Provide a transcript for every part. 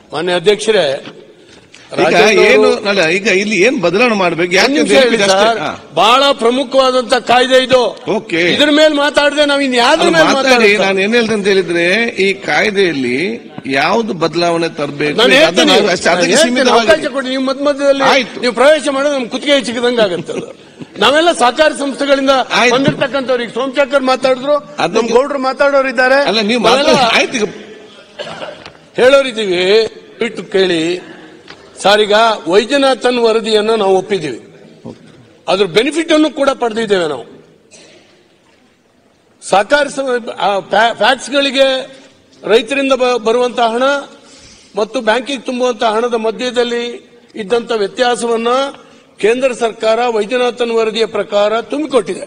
ಮಾನ್ಯ ಅಧ್ಯಕ್ಷರೇ ಈಗ ರಾಜೇಂದ್ರ ಏನು ಅವರು- ಅಲ್ಲ ಈಗ ಇಲ್ಲಿ ಏನ್ ಬದಲಾವಣೆ ಮಾಡ್ಬೇಕು ಒಂದ್ ಯಾಕೆ ನಿಮಿಷ ಹೇಳಿ ಸರ್ ಬಹಳ ಪ್ರಮುಖವಾದಂತ ಕಾಯ್ದೆ ಇದು ಓಕೆ. ಇದ್ರ ಮೇಲೆ ಮಾತಾಡದೆ ನಾವು ಇನ್ ಯಾವ್ದ್ರ ಮೇಲೆ ಮಾತಾಡಿ ಮಾತಾಡಿ ನಾನು ಏನ್ ಹೇಳ್ತೇನೆ ಅಂತ ಹೇಳಿದ್ರೆ ಈ ಕಾಯ್ದೆಯಲ್ಲಿ ಯಾವ್ದು ಬದಲಾವಣೆ ತರಬೇಕು ನಾನು ಹೇಳ್ತೀನಿ ಅದನ್ನ ಅಷ್ಟೇ, ಅದಕ್ಕೆ ನಾನು ಹೇಳ್ತೀನಿ, ಸೀಮಿತವಾಗಿ ಅವಕಾಶ ಕೊಡಿ ನೀವು ಮಧ್ಯ ಮಧ್ಯದಲ್ಲಿ ಆಯ್ತು. ನೀವು ಪ್ರವೇಶ ಮಾಡೋದು ನಮ್ ಕುತ್ತಿಗೆ ಚಿಕ್ಕದಂಗ ಆಗುತ್ತೆ ಅದು. ನಾವೆಲ್ಲ ಸಹಕಾರಿ ಸಂಸ್ಥೆಗಳಿಂದ ಆಯ್ತು. ಬಂದಿರ್ತಕ್ಕಂಥವ್ರು ಈಗ ಸೋಮಶೇಖರ್ ಮಾತಾಡಿದ್ರು ಅದಕ್ಕೆ- ನಮ್ ಗೌಡ್ರು ಮಾತಾಡೋರು ಇದ್ದಾರೆ ಅಲ್ಲ ನೀವು ನಾವೆಲ್ಲ ಮಾತಾಡಿ ಆಯ್ತು ಈಗ ಹೇಳೋರಿದ್ದೀವಿ ಬಿಟ್ಟು ಕೇಳಿ ಸರ್ ಈಗ ವೈದ್ಯನಾಥನ್ ವರದಿಯನ್ನ ನಾವು ಒಪ್ಪಿದ್ದೀವಿ ಅದ್ರ ಬೆನಿಫಿಟ್ ಅನ್ನು ಕೂಡ ಪಡೆದಿದ್ದೇವೆ ನಾವು ಸಹಕಾರಿ ಫ್ಯಾಕ್ಟ್ಸ್ಗಳಿಗೆ ರೈತರಿಂದ ಬ- ಬರುವಂತಹ ಹಣ ಮತ್ತು ಬ್ಯಾಂಕಿಗೆ ತುಂಬುವಂತಹ ಹಣದ ಮಧ್ಯದಲ್ಲಿ ಇದ್ದಂತ ವ್ಯತ್ಯಾಸವನ್ನ ಕೇಂದ್ರ ಸರ್ಕಾರ ವೈದ್ಯನಾಥನ್ ವರದಿಯ ಪ್ರಕಾರ ತುಂಬಿಕೊಟ್ಟಿದೆ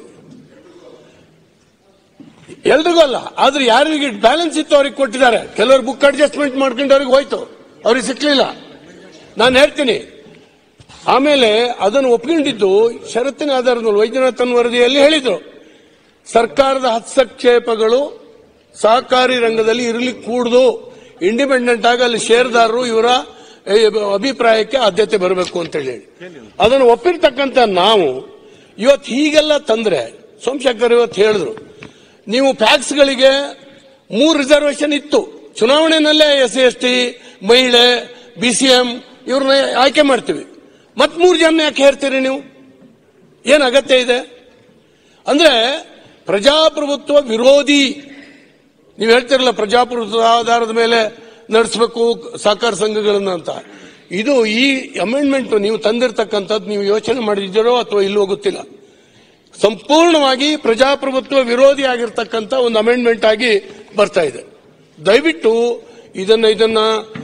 ಎಲ್ರಿಗೂ ಅಲ್ಲ ಆದ್ರೆ ಯಾರಿಗೆ ಬ್ಯಾಲೆನ್ಸ್ ಇತ್ತು ಅವ್ರಿಗೆ ಕೊಟ್ಟಿದ್ದಾರೆ ಕೆಲವರು ಬುಕ್ ಅಡ್ಜಸ್ಟ್ಮೆಂಟ್ ಮಾಡ್ಕೊಂಡು ಅವ್ರಿಗೆ ಹೋಯ್ತು ಅವ್ರಿಗೆ ಸಿಕ್ಲಿಲ್ಲ ನಾನು ಹೇಳ್ತೀನಿ ಆಮೇಲೆ ಅದನ್ನು ಒಪ್ಕೊಂಡಿದ್ದು ಷರತ್ತಿನ ಆಧಾರದ ಮೇಲೆ ವೈದ್ಯನಾಥನ್ ವರದಿಯಲ್ಲಿ ಹೇಳಿದ್ರು ಸರ್ಕಾರದ ಹಸ್ತಕ್ಷೇಪಗಳು ಸಹಕಾರಿ ರಂಗದಲ್ಲಿ ಇರಲಿಕ್ಕೆ ಕೂಡುದು ಇಂಡಿಪೆಂಡೆಂಟ್ ಆಗಿ ಅಲ್ಲಿ ಷೇರ್ದಾರರು ಇವರ ಏ, ಅಭಿಪ್ರಾಯಕ್ಕೆ ಆದ್ಯತೆ ಬರಬೇಕು ಅಂತ ಹೇಳಿ ಅದನ್ನು ಒಪ್ಪಿರ್ತಕ್ಕಂಥ ನಾವು ಇವತ್ತು ಹೀಗೆಲ್ಲ ತಂದ್ರೆ ಸೋಮಶೇಖರ್ ಇವತ್ತು ಹೇಳಿದ್ರು ನೀವು ಫ್ಯಾಕ್ಸ್ಗಳಿಗೆ ಮೂರು ರಿಸರ್ವೇಶನ್ ಇತ್ತು ಚುನಾವಣೆನಲ್ಲೇ ಎಸ್ ಸಿ ಎಸ್ ಟಿ ಮಹಿಳೆ ಬಿಸಿಎಂ ಇವ್ರನ್ನ ಆಯ್ಕೆ ಮಾಡ್ತೀವಿ ಮತ್ ಮೂರು ಜನ ಯಾಕೆ ಹೇರ್ತೀರಿ ನೀವು ಏನ್ ಅಗತ್ಯ ಇದೆ ಅಂದ್ರೆ ಪ್ರಜಾಪ್ರಭುತ್ವ ವಿರೋಧಿ ನೀವು ಹೇಳ್ತಿರಲ್ಲ ಪ್ರಜಾಪ್ರಭುತ್ವ ಆಧಾರದ ಮೇಲೆ ನಡೆಸಬೇಕು ಸಹಕಾರ ಸಂಘಗಳನ್ನ ಅಂತ ಇದು ಈ ಅಮೆಂಡ್ಮೆಂಟ್ ನೀವು ತಂದಿರತಕ್ಕಂಥದ್ದು ನೀವು ಯೋಚನೆ ಮಾಡಿದ್ದೀರೋ ಅಥವಾ ಇಲ್ಲವೋ ಗೊತ್ತಿಲ್ಲ ಸಂಪೂರ್ಣವಾಗಿ ಪ್ರಜಾಪ್ರಭುತ್ವ ವಿರೋಧಿ ಆಗಿರ್ತಕ್ಕಂಥ ಒಂದು ಅಮೆಂಡ್ಮೆಂಟ್ ಆಗಿ ಬರ್ತಾ ಇದೆ ದಯವಿಟ್ಟು ಇದನ್ನ ಇದನ್ನ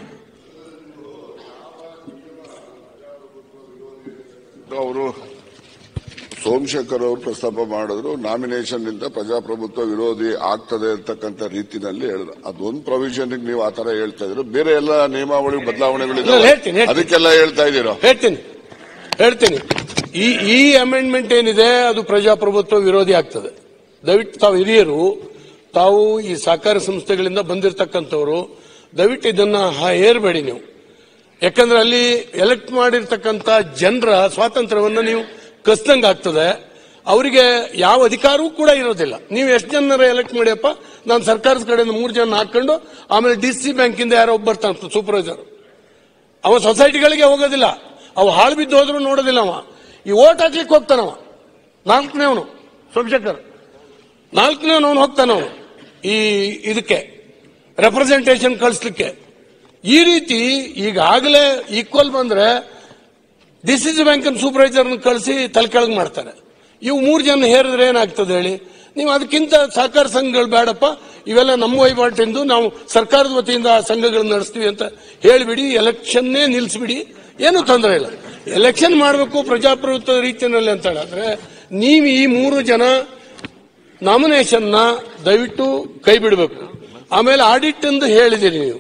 ಅವರು ಸೋಮಶೇಖರ್ ಅವರು ಪ್ರಸ್ತಾಪ ಮಾಡಿದ್ರು ನಾಮಿನೇಷನ್ ನಿಂದ ಪ್ರಜಾಪ್ರಭುತ್ವ ವಿರೋಧಿ ಆಗ್ತದೆ ಅಂತಕ್ಕಂಥ ರೀತಿನಲ್ಲಿ ಹೇಳಿದ್ರು ಅದೊಂದು ಪ್ರೊವಿಷನ್ ನೀವು ಆತರ ಹೇಳ್ತಾ ಇದ್ರು ಬೇರೆ ಎಲ್ಲ ನಿಯಮಾವಳಿ ಇಲ್ಲ, ಬದಲಾವಣೆಗಳಿದ್ದಾವೆ ಹೇಳ್ತೀನಿ, ಹೇಳ್ತೀನಿ. ಅದಕ್ಕೆಲ್ಲ ಹೇಳ್ತಾ ಇದ್ದೀರಾ ಹೇಳ್ತೀನಿ ಹೇಳ್ತೀನಿ ಈ ಈ ಅಮೆಂಡ್ಮೆಂಟ್ ಏನಿದೆ ಅದು ಪ್ರಜಾಪ್ರಭುತ್ವ ವಿರೋಧಿ ಆಗ್ತದೆ ದಯವಿಟ್ಟು ತಾವು ಹಿರಿಯರು ತಾವು ಈ ಸಹಕಾರಿ ಸಂಸ್ಥೆಗಳಿಂದ ಬಂದಿರತಕ್ಕಂಥವ್ರು ದಯವಿಟ್ಟು ಇದನ್ನ ಹ- ಹೇರಬೇಡಿ ನೀವು ಯಾಕಂದ್ರೆ ಅಲ್ಲಿ ಎಲೆಕ್ಟ್ ಮಾಡಿರ್ತಕ್ಕಂಥ ಜನರ ಸ್ವಾತಂತ್ರ್ಯವನ್ನ ನೀವು ಕಸ್ದಂಗೆ ಆಗ್ತದೆ ಅವರಿಗೆ ಯಾವ ಅಧಿಕಾರವೂ ಕೂಡ ಇರೋದಿಲ್ಲ ನೀವು ಎಷ್ಟು ಜನರ ಎಲೆಕ್ಟ್ ಮಾಡಿಯಪ್ಪ ನಾನು ಸರ್ಕಾರದ ಕಡೆಯಿಂದ ಮೂರು ಜನ ಹಾಕೊಂಡು ಆಮೇಲೆ ಡಿ ಸಿ ಬ್ಯಾಂಕಿಂದ ಯಾರೋ ಒಬ್ಬ ಬರ್ತಾನೆ ಸೂಪರ್ವೈಸರ್ ಅವ ಸೊಸೈಟಿಗಳಿಗೆ ಹೋಗೋದಿಲ್ಲ ಅವ ಹಾಳು ಬಿದ್ದು ಹೋದ್ರು ನೋಡೋದಿಲ್ಲ ಅವ ಈ ಓಟ್ ಹಾಕ್ಲಿಕ್ಕೆ ಹೋಗ್ತಾನವ ನಾಲ್ಕನೇ ಅವನು ಸೋಮಶೇಖರ್ ನಾಲ್ಕನೇ ಅವನು ಹೋಗ್ತಾನವನು ಈ ಇದಕ್ಕೆ ರೆಪ್ರೆಸೆಂಟೇಷನ್ ಕಳಿಸ್ಲಿಕ್ಕೆ ಈ ರೀತಿ ಈಗಾಗಲೇ ಈಕ್ವಲ್ ಬಂದ್ರೆ ಡಿಸಿಸಿ ಬ್ಯಾಂಕಿನ ಸೂಪರ್ವೈಸರ್ ಕಳಿಸಿ ತಲೆ ಕೆಳಗೆ ಮಾಡ್ತಾರೆ ಇವು ಮೂರು ಜನ ಹೇರಿದ್ರೆ ಏನಾಗ್ತದೆ ಹೇಳಿ ನೀವು ಅದಕ್ಕಿಂತ ಸಹಕಾರ ಸಂಘಗಳು ಬೇಡಪ್ಪ ಇವೆಲ್ಲ ನಮ್ಮ ವಹಿವಾಟಿಂದು ನಾವು ಸರ್ಕಾರದ ವತಿಯಿಂದ ಆ ಸಂಘಗಳನ್ನ ನಡೆಸ್ತೀವಿ ಅಂತ ಹೇಳಿಬಿಡಿ ಎಲೆಕ್ಷನ್ನೇ ನಿಲ್ಲಿಸ್ಬಿಡಿ ಏನು ತೊಂದರೆ ಇಲ್ಲ ಎಲೆಕ್ಷನ್ ಮಾಡಬೇಕು ಪ್ರಜಾಪ್ರಭುತ್ವ ರೀತಿಯಲ್ಲಿ ಅಂತ ಹೇಳಿದ್ರೆ ನೀವು ಈ ಮೂರು ಜನ ನಾಮಿನೇಷನ್ ನ ದಯವಿಟ್ಟು ಕೈ ಬಿಡಬೇಕು ಆಮೇಲೆ ಆಡಿಟ್ ಎಂದು ಹೇಳಿದಿರಿ ನೀವು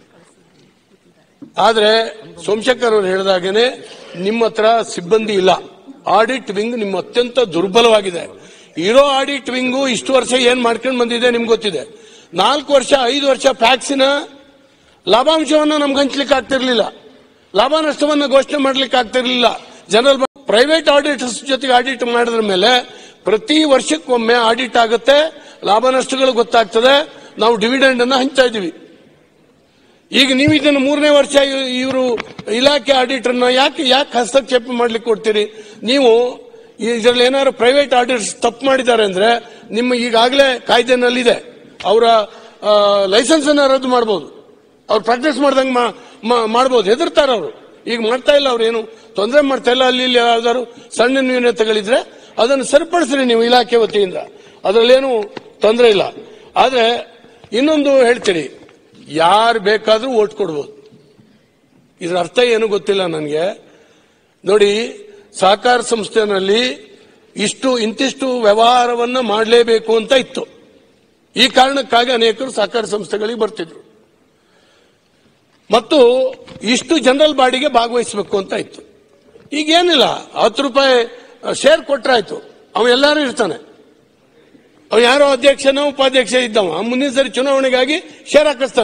ಆದ್ರೆ ಸೋಮಶೇಖರ್ ಅವರು ಹೇಳಿದಾಗೇನೆ ನಿಮ್ಮ ಹತ್ರ ಸಿಬ್ಬಂದಿ ಇಲ್ಲ ಆಡಿಟ್ ವಿಂಗ್ ನಿಮ್ಮ ಅತ್ಯಂತ ದುರ್ಬಲವಾಗಿದೆ ಇರೋ ಆಡಿಟ್ ವಿಂಗು ಇಷ್ಟು ವರ್ಷ ಏನ್ ಮಾಡ್ಕೊಂಡು ಬಂದಿದೆ ನಿಮ್ಗೆ ಗೊತ್ತಿದೆ ನಾಲ್ಕು ವರ್ಷ ಐದು ವರ್ಷ ಫ್ಯಾಕ್ಸಿನ ಲಾಭಾಂಶವನ್ನ ನಮ್ಗೆ ಹಂಚ್ಲಿಕ್ಕೆ ಆಗ್ತಿರ್ಲಿಲ್ಲ ಲಾಭ ನಷ್ಟವನ್ನ ಘೋಷಣೆ ಮಾಡ್ಲಿಕ್ಕೆ ಆಗ್ತಿರ್ಲಿಲ್ಲ ಜನರಲ್ ಪ್ರೈವೇಟ್ ಆಡಿಟರ್ಸ್ ಜೊತೆಗೆ ಆಡಿಟ್ ಮಾಡಿದ್ರ ಮೇಲೆ ಪ್ರತಿ ವರ್ಷಕ್ಕೊಮ್ಮೆ ಆಡಿಟ್ ಆಗುತ್ತೆ ಲಾಭ ನಷ್ಟಗಳು ಗೊತ್ತಾಗ್ತದೆ ನಾವು ಡಿವಿಡೆಂಡ್ ಅನ್ನ ಹಂಚ್ತಾ ಇದೀವಿ ಈಗ ನೀವು ಇದನ್ನು ಮೂರನೇ ವರ್ಷ ಇವರು ಇಲಾಖೆ ಆಡಿಟರ್ನ ಯಾಕೆ ಯಾಕೆ ಹಸ್ತಕ್ಷೇಪ ಮಾಡ್ಲಿಕ್ಕೆ ಕೊಡ್ತೀರಿ ನೀವು ಇದರಲ್ಲಿ ಏನಾದ್ರು ಪ್ರೈವೇಟ್ ಆಡಿಟರ್ಸ್ ತಪ್ಪು ಮಾಡಿದ್ದಾರೆ ಅಂದ್ರೆ ನಿಮ್ಮ ಈಗಾಗಲೇ ಕಾಯ್ದೆನಲ್ಲಿದೆ ಅವರ ಲೈಸೆನ್ಸ್ ಅನ್ನ ರದ್ದು ಮಾಡಬಹುದು ಅವ್ರು ಪ್ರಾಕ್ಟೀಸ್ ಮಾಡ್ದಂಗೆ ಮಾ- ಮಾ- ಮಾಡ್ಬೋದು ಹೆದರ್ತಾರ ಅವರು ಈಗ ಮಾಡ್ತಾ ಇಲ್ಲ ಅವ್ರು ಏನು ತೊಂದರೆ ಮಾಡ್ತಾ ಇಲ್ಲ ಅಲ್ಲಿ ಇಲ್ಲಿ ಯಾವ್ದಾದ್ರು ಸಣ್ಣ ನ್ಯೂನತೆಗಳಿದ್ರೆ ಅದನ್ನು ಸರಿಪಡಿಸ್ರಿ ನೀವು ಇಲಾಖೆ ವತಿಯಿಂದ ಅದರಲ್ಲೇನು ತೊಂದರೆ ಇಲ್ಲ ಆದ್ರೆ ಇನ್ನೊಂದು ಹೇಳ್ತೀರಿ ಯಾರು ಬೇಕಾದ್ರೂ ಓಟ್ ಕೊಡ್ಬೋದು ಇದರ ಅರ್ಥ ಏನು ಗೊತ್ತಿಲ್ಲ ನನಗೆ ನೋಡಿ ಸಹಕಾರ ಸಂಸ್ಥೆನಲ್ಲಿ ಇಷ್ಟು ಇಂತಿಷ್ಟು ವ್ಯವಹಾರವನ್ನ ಮಾಡಲೇಬೇಕು ಅಂತ ಇತ್ತು ಈ ಕಾರಣಕ್ಕಾಗಿ ಅನೇಕರು ಸಹಕಾರ ಸಂಸ್ಥೆಗಳಿಗೆ ಬರ್ತಿದ್ರು ಮತ್ತು ಇಷ್ಟು ಜನರಲ್ ಬಾಡಿಗೆ ಭಾಗವಹಿಸಬೇಕು ಅಂತ ಇತ್ತು ಈಗ ಏನಿಲ್ಲ ಹತ್ತು ರೂಪಾಯಿ ಶೇರ್ ಕೊಟ್ರಾಯ್ತು ಅವ ಎಲ್ಲರೂ ಇರ್ತಾನೆ ಅವ ಯಾರೋ ಅಧ್ಯಕ್ಷನೋ ಉಪಾಧ್ಯಕ್ಷ ಇದ್ದವ ಮುಂದಿನ ಸರಿ ಚುನಾವಣೆಗಾಗಿ ಶೇರ್ ಹಾಕಿಸ್ತಾನೆ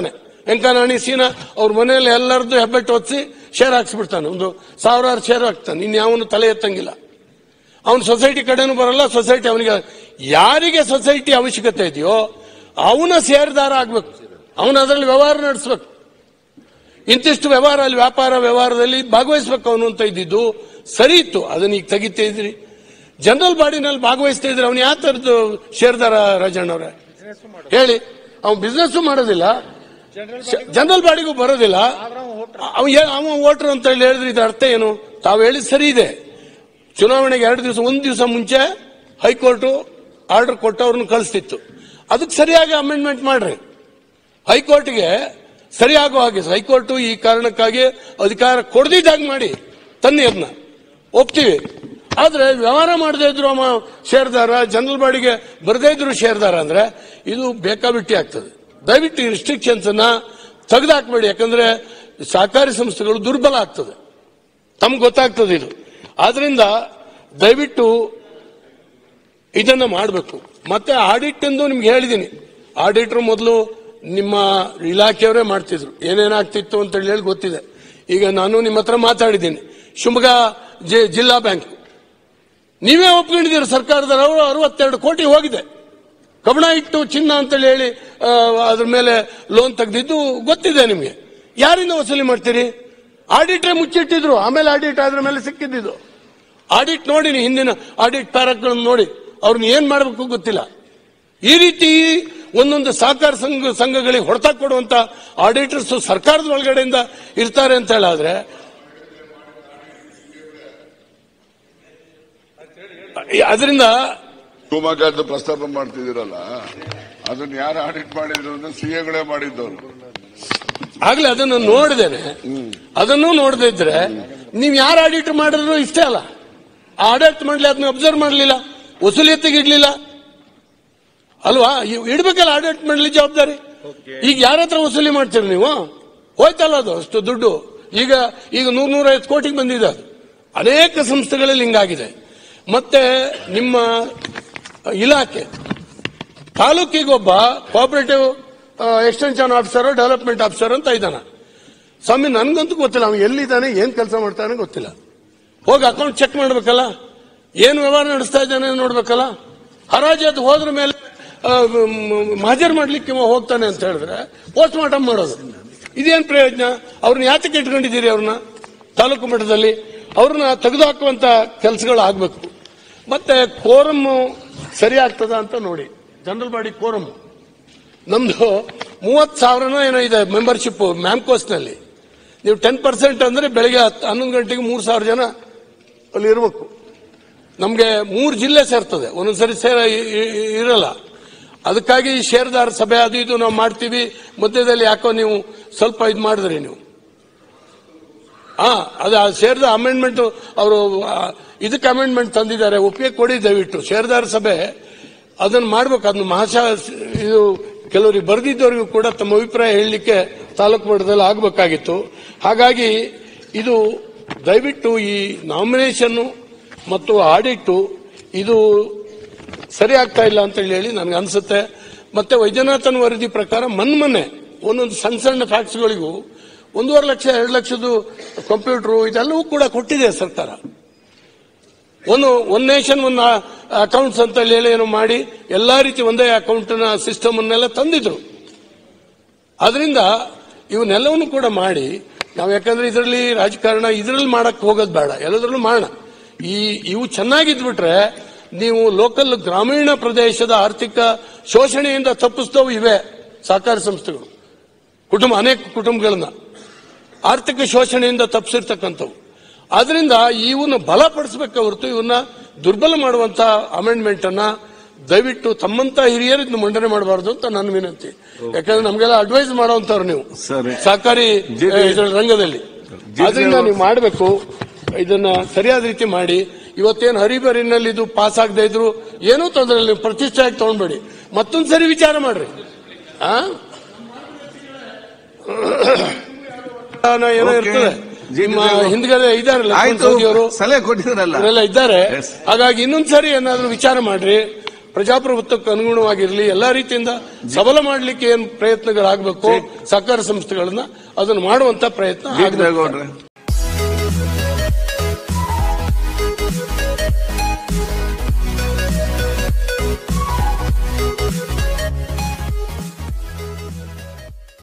ವೆಂಕನಾಣಿ ಸೀನಾ ಅವ್ರ ಮನೆಯಲ್ಲಿ ಎಲ್ಲರದ್ದು ಹೆಬ್ಬೆಟ್ಟು ಹೊತ್ಸಿ ಶೇರ್ ಹಾಕ್ಸ್ಬಿಡ್ತಾನೆ ಒಂದು ಸಾವಿರಾರು ಶೇರ್ ಹಾಕ್ತಾನೆ ಇನ್ಯಾವನು ತಲೆ ಎತ್ತಂಗಿಲ್ಲ ಅವನು ಸೊಸೈಟಿ ಕಡೆನೂ ಬರಲ್ಲ ಸೊಸೈಟಿ ಅವನಿಗೆ ಯಾರಿಗೆ ಸೊಸೈಟಿ ಅವಶ್ಯಕತೆ ಇದೆಯೋ ಅವನ ಷೇರ್ದಾರ ಆಗ್ಬೇಕು ಅವನು ಅದರಲ್ಲಿ ವ್ಯವಹಾರ ನಡೆಸ್ಬೇಕು ಇಂತಿಷ್ಟು ವ್ಯವಹಾರ ಅಲ್ಲಿ ವ್ಯಾಪಾರ ವ್ಯವಹಾರದಲ್ಲಿ ಭಾಗವಹಿಸ್ಬೇಕು ಅವನು ಅಂತ ಇದ್ದಿದ್ದು ಸರಿ ಇತ್ತು ಅದನ್ನ ಈಗ ತೆಗಿತಾ ಇದ್ರಿ ಜನರಲ್ ಬಾಡಿನಲ್ಲಿ ಭಾಗವಹಿಸ್ತಾ ಇದ್ರೆ ಅವನು ಯಾವ ತರದ್ದು ಷೇರ್ದಾರ ರಾಜಣ್ಣವ್ರೆ ಹೇಳಿ ಅವನು ಬಿಸ್ನೆಸ್ ಮಾಡೋದಿಲ್ಲ ಜನರಲ್ ಬಾಡಿಗೂ ಬರೋದಿಲ್ಲ ಅವ ಏ- ಅವ ವೋಟರ್ ಅಂತ ಹೇಳಿ ಹೇಳಿದ್ರೆ ಇದ್ರ ಅರ್ಥ ಏನು ತಾವು ಹೇಳಿದ್ ಸರಿ ಇದೆ ಚುನಾವಣೆಗೆ ಎರಡು ದಿವಸ ಒಂದು ದಿವಸ ಮುಂಚೆ ಹೈಕೋರ್ಟ್ ಆರ್ಡರ್ ಕೊಟ್ಟವ್ರನ್ನ ಕಳಿಸ್ತಿತ್ತು ಅದಕ್ಕೆ ಸರಿಯಾಗಿ ಅಮೆಂಡ್ಮೆಂಟ್ ಮಾಡ್ರಿ ಹೈಕೋರ್ಟ್ಗೆ ಸರಿಯಾಗೋ ಹಾಗೆ ಹೈಕೋರ್ಟ್ ಈ ಕಾರಣಕ್ಕಾಗಿ ಅಧಿಕಾರ ಕೊಡದಿದ್ದಾಗ ಮಾಡಿ ತನ್ನಿ ಅದನ್ನ ಒಪ್ತೀವಿ ಆದ್ರೆ ವ್ಯವಹಾರ ಮಾಡದೇ ಇದ್ರು ಅವ ಶೇರ್ದಾರ ಜನರಲ್ ಬಾಡಿಗೆ ಬರದೇ ಇದ್ರು ಶೇರ್ದಾರ ಅಂದ್ರೆ ಇದು ಬೇಕಾಬಿಟ್ಟಿ ಆಗ್ತದೆ ದಯವಿಟ್ಟು ಈ ರಿಸ್ಟ್ರಿಕ್ಷನ್ಸ್ ಅನ್ನ ತೆಗೆದಾಕ್ಬೇಡಿ ಯಾಕಂದ್ರೆ ಸಹಕಾರಿ ಸಂಸ್ಥೆಗಳು ದುರ್ಬಲ ಆಗ್ತದೆ ತಮ್ಗೆ ಗೊತ್ತಾಗ್ತದೆ ಇದು ಆದ್ರಿಂದ ದಯವಿಟ್ಟು ಇದನ್ನ ಮಾಡಬೇಕು ಮತ್ತೆ ಆಡಿಟ್ ಎಂದು ನಿಮ್ಗೆ ಹೇಳಿದ್ದೀನಿ ಆಡಿಟರ್ ಮೊದಲು ನಿಮ್ಮ ಇಲಾಖೆಯವರೇ ಮಾಡ್ತಿದ್ರು ಏನೇನಾಗ್ತಿತ್ತು ಅಂತ ಹೇಳಿ ಗೊತ್ತಿದೆ ಈಗ ನಾನು ನಿಮ್ಮ ಹತ್ರ ಮಾತಾಡಿದ್ದೀನಿ ಶಿವಮೊಗ್ಗ ಜಿ- ಜಿಲ್ಲಾ ಬ್ಯಾಂಕ್ ನೀವೇ ಒಪ್ಕೊಂಡಿದ್ದೀರಿ ಸರ್ಕಾರದವರು ಅರವತ್ತೆರಡು ಕೋಟಿ ಹೋಗಿದೆ ಕಬಣ ಇಟ್ಟು ಚಿನ್ನ ಅಂತೇಳಿ ಹೇಳಿ ಆ, ಅದ್ರ ಮೇಲೆ ಲೋನ್ ತೆಗೆದಿದ್ದು ಗೊತ್ತಿದೆ ನಿಮಗೆ ಯಾರಿಂದ ವಸೂಲಿ ಮಾಡ್ತೀರಿ ಆಡಿಟ್ರೇ ಮುಚ್ಚಿಟ್ಟಿದ್ರು ಆಮೇಲೆ ಆಡಿಟ್ ಆದ್ರ ಮೇಲೆ ಸಿಕ್ಕಿದ್ದು ಆಡಿಟ್ ನೋಡಿ ನೀವು ಹಿಂದಿನ ಆಡಿಟ್ ಪ್ಯಾರಾಗಳನ್ನು ನೋಡಿ ಅವ್ರನ್ನ ಏನ್ ಮಾಡಬೇಕು ಗೊತ್ತಿಲ್ಲ ಈ ರೀತಿ ಒಂದೊಂದು ಸಹಕಾರ ಸಂಘ ಸಂಘಗಳಿಗೆ ಹೊಡೆತ ಕೊಡುವಂತ ಆಡಿಟರ್ಸ್ ಸರ್ಕಾರದ ಒಳಗಡೆಯಿಂದ ಇರ್ತಾರೆ ಅಂತ ಹೇಳಾದ್ರೆ ಅದರಿಂದ ಶಿವಮೊಗ್ಗದ ಪ್ರಸ್ತಾಪ ಮಾಡ್ತಿದ್ದೀರಲ್ಲ ಅದನ್ನ ಯಾರು ಆಡಿಟ್ ಮಾಡಿದ್ರು ಅಂದ್ರೆ ಸಿಎಗಳೇ ಮಾಡಿದ್ದವರು ಆಗ್ಲೇ ಅದನ್ನು ನೋಡಿದ್ದೇನೆ ಅದನ್ನು ನೋಡದೇ ಇದ್ರೆ ನೀವ್ ಯಾರು ಆಡಿಟ್ ಮಾಡಿದ್ರು ಇಷ್ಟೇ ಅಲ್ಲ ಆಡಳಿತ ಮಾಡ್ಲಿ ಅದನ್ನ ಅಬ್ಸರ್ವ್ ಮಾಡಲಿಲ್ಲ ವಸೂಲಿಯತ್ತಿಗೆ ಇಡ್ಲಿಲ್ಲ ಅಲ್ವಾ ಇವ್ ಇಡ್ಬೇಕಲ್ಲ ಆಡಳಿತ ಮಾಡ್ಲಿ ಜವಾಬ್ದಾರಿ ಈಗ ಯಾರ ಹತ್ರ ವಸೂಲಿ ಮಾಡ್ತೀರಿ ನೀವು ಹೋಯ್ತಲ್ಲ ಅದು ಅಷ್ಟು ದುಡ್ಡು ಈಗ ಈಗ ನೂರ ನೂರೈವತ್ತು ಕೋಟಿಗೆ ಬಂದಿದೆ ಅದು ಅನೇಕ ಸಂಸ್ಥೆಗಳಲ್ಲಿ ಹಿಂಗಾಗಿದೆ ಮತ್ತೆ ನಿಮ್ಮ ಇಲಾಖೆ ತಾಲೂಕಿಗೊಬ್ಬ cooperative extension officer development officer ಅಂತ ಇದ್ದಾನ ಸ್ವಾಮಿ ನನ್ಗಂತೂ ಗೊತ್ತಿಲ್ಲ ಅವನು ಎಲ್ಲಿದ್ದಾನೆ ಏನ್ ಕೆಲಸ ಮಾಡ್ತಾನೆ ಗೊತ್ತಿಲ್ಲ ಹೋಗಿ ಅಕೌಂಟ್ ಚೆಕ್ ಮಾಡ್ಬೇಕಲ್ಲ ಏನ್ ವ್ಯವಹಾರ ನಡೆಸ್ತಾ ಇದ್ದಾನೆ ನೋಡ್ಬೇಕಲ್ಲ ಹರಾಜು ಅದು ಹೋದ್ರ ಮೇಲೆ ಆ, ಮ್, ಹಾಜರು ಮಾಡ್ಲಿಕ್ಕೆ ಇವ ಹೋಗ್ತಾನೆ ಅಂತ ಹೇಳಿದ್ರೆ ಪೋಸ್ಟ್ ಮಾರ್ಟಮ್ ಮಾಡೋದು ಇದೇನ್ ಪ್ರಯೋಜನ ಅವ್ರನ್ನ ಯಾತಕ್ಕೆ ಇಟ್ಕೊಂಡಿದ್ದೀರಿ ಅವ್ರನ್ನ ತಾಲೂಕು ಮಟ್ಟದಲ್ಲಿ ಅವ್ರನ್ನ ತೆಗೆದುಹಾಕುವಂತ ಕೆಲಸಗಳು ಆಗ್ಬೇಕು ಮತ್ತೆ ಕೋರಮ್ ಸರಿ ಆಗ್ತದ ಅಂತ ನೋಡಿ ಜನರಲ್ ಬಾಡಿ ಕೋರಮ್ ನಮ್ದು ಮೂವತ್ ಸಾವಿರನೋ ಏನೋ ಇದೆ ಮೆಂಬರ್ಶಿಪ್ ಮ್ಯಾಮ್ಕೋಸ್ನಲ್ಲಿ ನೀವು ಟೆನ್ ಪರ್ಸೆಂಟ್ ಅಂದ್ರೆ ಬೆಳಿಗ್ಗೆ ಹತ್ತು ಹನ್ನೊಂದು ಗಂಟೆಗೆ ಮೂರು ಸಾವಿರ ಜನ ಅಲ್ಲಿ ಇರಬೇಕು ನಮಗೆ ಮೂರು ಜಿಲ್ಲೆ ಸೇರ್ತದೆ ಒಂದೊಂದ್ಸರಿ ಸೇರ ಇ- ಇ- ಇರಲ್ಲ ಅದಕ್ಕಾಗಿ ಈ ಷೇರ್ದಾರ ಸಭೆ ಅದು ಇದು ನಾವು ಮಾಡ್ತೀವಿ ಮಧ್ಯದಲ್ಲಿ ಯಾಕೋ ನೀವು ಸ್ವಲ್ಪ ಇದು ಮಾಡಿದ್ರಿ ನೀವು ಹಾ ಅದು ಆ ಶೇರ್ದ ಅಮೆಂಡ್ಮೆಂಟ್ ಅವರು ಇದಕ್ಕೆ ಅಮೆಂಡ್ಮೆಂಟ್ ತಂದಿದ್ದಾರೆ ಒಪ್ಪಿಗೆ ಕೊಡಿ ದಯವಿಟ್ಟು ಶೇರ್ದಾರ ಸಭೆ ಅದನ್ನ ಮಾಡ್ಬೇಕು ಅದನ್ನ ಮಹಾಶಾ ಇದು ಕೆಲವರಿಗೆ ಬರೆದಿದ್ದವರಿಗೂ ಕೂಡ ತಮ್ಮ ಅಭಿಪ್ರಾಯ ಹೇಳಲಿಕ್ಕೆ ತಾಲೂಕು ಮಟ್ಟದಲ್ಲಿ ಆಗಬೇಕಾಗಿತ್ತು ಹಾಗಾಗಿ ಇದು ದಯವಿಟ್ಟು ಈ ನಾಮಿನೇಷನ್ ಮತ್ತು ಆಡಿಟ್ ಇದು ಸರಿ ಆಗ್ತಾ ಇಲ್ಲ ಅಂತ ಹೇಳಿ ನನಗೆ ಅನ್ಸುತ್ತೆ ಮತ್ತೆ ವೈದ್ಯನಾಥನ್ ವರದಿ ಪ್ರಕಾರ ಮನ್ಮನೆ ಒಂದೊಂದು ಸಣ್ಣ ಸಣ್ಣ ಫ್ಯಾಕ್ಟ್ರಿಗಳಿಗೂ ಒಂದೂವರೆ ಲಕ್ಷ ಎರಡು ಲಕ್ಷದ ಕಂಪ್ಯೂಟರ್ ಇದೆಲ್ಲವೂ ಕೂಡ ಕೊಟ್ಟಿದೆ ಸರ್ಕಾರ ಒಂದು ಒನ್ ನೇಷನ್ ಒನ್ ಅಕೌಂಟ್ಸ್ ಅಂತ ಹೇಳಿ ಏನೋ ಮಾಡಿ ಎಲ್ಲಾ ರೀತಿ ಒಂದೇ ಅಕೌಂಟ್ ನ ಸಿಸ್ಟಮ್ ಅನ್ನೆಲ್ಲ ತಂದಿದ್ರು ಅದರಿಂದ ಇವನ್ನೆಲ್ಲವನ್ನು ಕೂಡ ಮಾಡಿ ನಾವು ಯಾಕಂದ್ರೆ ಇದರಲ್ಲಿ ರಾಜಕಾರಣ ಇದರಲ್ಲಿ ಮಾಡಕ್ ಹೋಗೋದು ಬೇಡ ಎಲ್ಲದರಲ್ಲೂ ಮಾಡೋಣ ಈ ಇವು ಚೆನ್ನಾಗಿದ್ಬಿಟ್ರೆ ನೀವು ಲೋಕಲ್ ಗ್ರಾಮೀಣ ಪ್ರದೇಶದ ಆರ್ಥಿಕ ಶೋಷಣೆಯಿಂದ ತಪ್ಪಿಸ್ತವು ಇವೆ ಸಹಕಾರಿ ಸಂಸ್ಥೆಗಳು ಕುಟುಂಬ ಅನೇಕ ಕುಟುಂಬಗಳನ್ನ ಆರ್ಥಿಕ ಶೋಷಣೆಯಿಂದ ತಪ್ಪಿಸಿರ್ತಕ್ಕಂಥವು ಆದ್ರಿಂದ ಇವನ್ನ ಬಲಪಡಿಸಬೇಕು ಹೊರತು ಇವನ್ನ ದುರ್ಬಲ ಮಾಡುವಂತ ಅಮೆಂಡ್ಮೆಂಟ್ ಅನ್ನ ದಯವಿಟ್ಟು ತಮ್ಮಂತ ಹಿರಿಯರು ಇದನ್ನ ಮಂಡನೆ ಮಾಡಬಾರದು ಅಂತ ನನ್ನ ವಿನಂತಿ ಯಾಕಂದ್ರೆ ನಮಗೆಲ್ಲ ಅಡ್ವೈಸ್ ಮಾಡುವಂತವ್ರು ನೀವು ಸರಿ. ಸಹಕಾರಿ ಜಿ- ಆ, ಇದ್ರ ರಂಗದಲ್ಲಿ ಆದ್ರಿಂದ ನೀವು ಮಾಡಬೇಕು ಇದನ್ನ ಸರಿಯಾದ ರೀತಿ ಮಾಡಿ ಇವತ್ತೇನು ಹರಿಬರಿನಲ್ಲಿ ಇದು ಪಾಸ್ ಆಗದೆ ಇದ್ರು ಏನೂ ತೊಂದರೆ ಇಲ್ಲ ನೀವು ಪ್ರತಿಷ್ಠೆಯಾಗಿ ತಗೊಂಡ್ಬೇಡಿ ಮತ್ತೊಂದ್ ಸರಿ ವಿಚಾರ ಮಾಡ್ರಿ ಆ ಏನೋ Okay. ಇರ್ತದೆ ಜಿ- ನಿಮ್ಮ ಜಿ- ಹಿಂದ್ಗಡೆ ಇದಾರಲ್ಲ ಆಯ್ತು ಅವರು ಸಲಹೆ ಕೊಟ್ಟಿದ್ರಲ್ಲ ಅವರೆಲ್ಲ ಇದ್ದಾರೆ Yes. ಹಾಗಾಗಿ ಇನ್ನೊಂದ್ ಸರಿ ಏನಾದ್ರೂ ವಿಚಾರ ಮಾಡ್ರಿ ಪ್ರಜಾಪ್ರಭುತ್ವಕ್ಕೆ ಅನುಗುಣವಾಗಿರಲಿ ಎಲ್ಲಾ ರೀತಿಯಿಂದ ಸಬಲ ಮಾಡಲಿಕ್ಕೆ ಏನ್ ಪ್ರಯತ್ನಗಳಾಗಬೇಕು ಸಹಕಾರ ಸಂಸ್ಥೆಗಳನ್ನ ಅದನ್ನು ಮಾಡುವಂತ ಪ್ರಯತ್ನ ಡಿ. ಆಗ್ಬೇಕು. ದೇವೇಗೌಡ್ರೆ